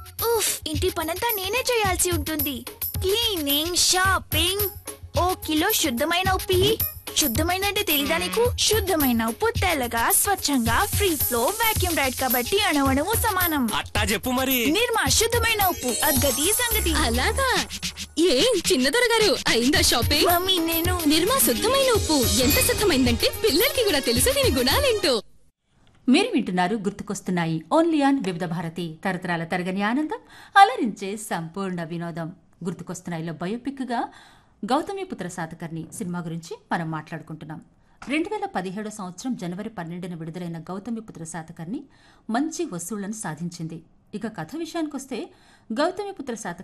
ఉఫ్ ఇంటి పనంతా నేనే చేయాల్సి ఉంటుంది క్లీనింగ్ షాపింగ్ ఓ కిలో శుద్ధమైన ఉప్పి శుద్ధమైన అంటే తెలీదా నీకు శుద్ధమైన ఉప్పు తెల్లగా స్వచ్ఛంగా ఫ్రీ ఫ్లో వాక్యూమ్ రైడ్ కాబట్టి అణవణము సమానం అట్టా చెప్పు మరి నిర్మా శుద్ధమైన ఉప్పు అద్గతి సంగతి అలాగా ఏం చిన్నదొర గారు అయిందా షాపింగ్ మమ్మీ నేను నిర్మా శుద్ధమైన ఉప్పు ఎంత శుద్ధమైందంటే పిల్లలకి కూడా తెలుసు దీని గుణాలేంటో మీరు వింటున్నారు గుర్తుకొస్తున్నాయి ఓన్లీ ఆన్ వివిధ భారతి తరతరాల తరగని ఆనందం అలరించే సంపూర్ణ వినోదం గుర్తుకొస్తున్నాయిలో బయోపిక్గా గౌతమిపుత్ర సాతకర్ణి సినిమా గురించి మనం మాట్లాడుకుంటున్నాం రెండు వేల పదిహేడో సంవత్సరం జనవరి పన్నెండున విడుదలైన గౌతమిపుత్ర శాతకర్ణి మంచి వసూళ్లను సాధించింది ఇక కథ విషయానికొస్తే గౌతమిపుత్ర శాతకర్ణి